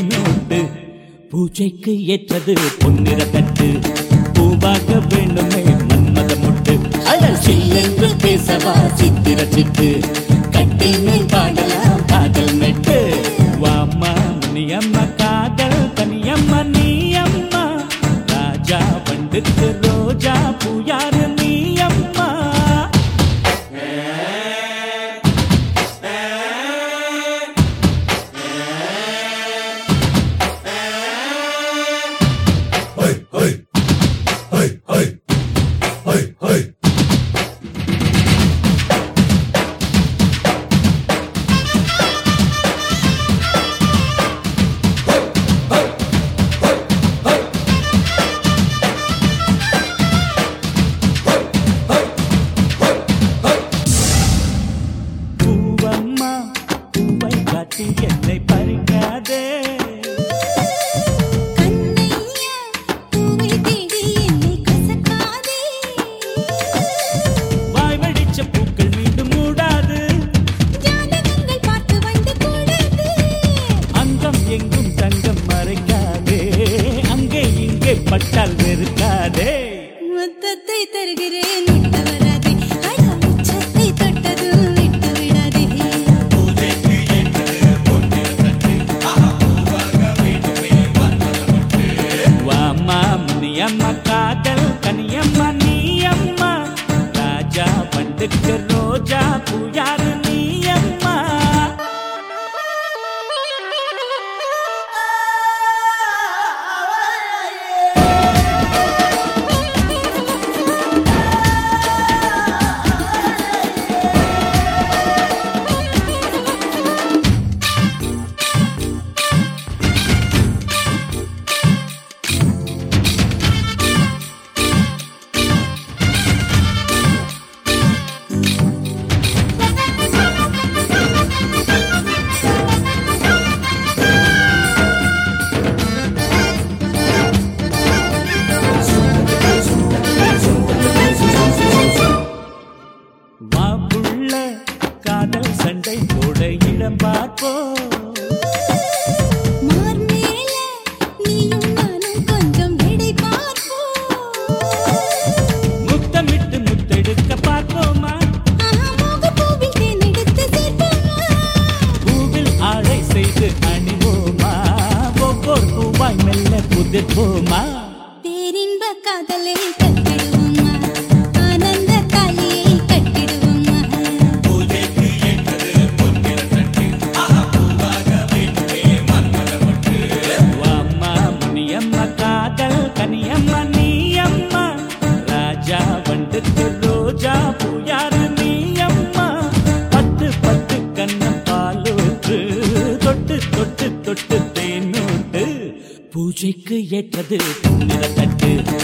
தேனோட்டு பூஜைக்கு ஏற்றது பொன்னிற தட்டு பூவாக வேண்டுமே மன்மத முட்டு அழல் சில்லென்று பேசவா சித்திர சிட்டு கட்டில் மேல் பாடலாம் காதல் மெட்டு வாம்மா நீயம்மா காதல் தனியம்மா நீயம்மா ராஜா பண்டுக்கு ரோஜா பூயாரு நீயம்மா பூவம்மா பூவை காட்டி என்னை பறிக்காதே கண்ணையா பூவை தேடி என்னை கசக்காதே வாய் வடிச்ச பூக்கள் மீண்டும் மூடாது ஜாதகங்கள் பார்த்து வந்து கூடாது அங்கம் எங்கும் தங்கம் மறைக்காதே அங்கே இங்கே பட்டால் வெறுக்காதே முத்தத்தை தருகிறேன் விட்டு வராதே அட உச்சத்தை தொட்டதும் விட்டு விடாதே வாம்மா முனியம்மா காதல் கனியம்மா நீயம்மா ராஜா பண்டுக்கு ரோஜா பூயாரு நீயம்மா வா புள்ள காதல் சண்டை போட இடம் பார்ப்போம் மார்மேல நீயும் நானும் கொஞ்சம் எடை பார்ப்போம் முத்தமிட்டு முத்தெடுக்க பார்ப்போமா ஆஹா மோக பூவில் தேன் எடுத்து சேர்ப்போமா பூவில் ஆடை செய்து அணிவோமா ஒவ்வொரு பூவாய் மெல்ல புதிர்ப்போமா பேரின்ப காதலை கட்டிடுவோமா ஆனந்த தாலியை கட்டிடுவோமா வாம்மா முனியம்மா காதல் கனியம்மா நீயம்மா ராஜா வண்டுக்கு ரோஜா பூயாரு நீயம்மா பத்து பத்து கண்ணம் பாலூற்று தொட்டு தொட்டு தொட்டு தேனூட்டு பூஜைக்கு ஏற்றது பொன்னிற தட்டு